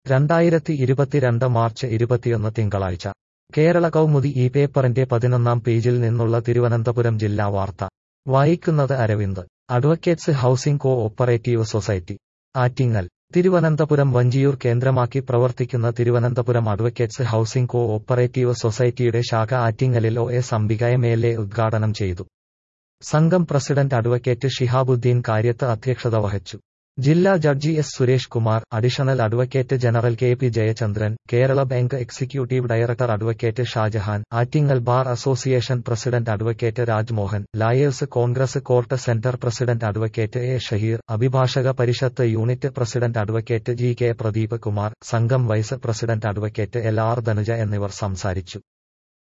രണ്ടായിരത്തി ഇരുപത്തിരണ്ട് മാർച്ച് ഇരുപത്തിയൊന്ന് തിങ്കളാഴ്ച കേരള കൗമുദി ഈ പേപ്പറിന്റെ പതിനൊന്നാം പേജിൽ നിന്നുള്ള തിരുവനന്തപുരം ജില്ലാ വാർത്ത വായിക്കുന്നത് Aravind advocates housing co operative society Attingal Thiruvananthapuram Vanchiyoor കേന്ദ്രമാക്കി പ്രവർത്തിക്കുന്ന Thiruvananthapuram advocates housing co operative സൊസൈറ്റിയുടെ ശാഖ ആറ്റിങ്ങലിൽ O S Ambika M L A ഉദ്ഘാടനം ചെയ്തു സംഘം പ്രസിഡന്റ് അഡ്വക്കേറ്റ് ഷിഹാബുദ്ദീൻ കാര്യത്ത് അധ്യക്ഷത വഹിച്ചു ജില്ലാ judge S Suresh Kumar additional advocate general K P Jayachandran Kerala bank executive director advocate Shajahan Attingal bar association president advocate Rajmohan lawyers Congress court centre president advocate A Shaheer Abhibhashaka Parishad unit president advocate G K Pradeep Kumar സംഘം vice president advocate L R Dhanuja എന്നിവർ സംസാരിച്ചു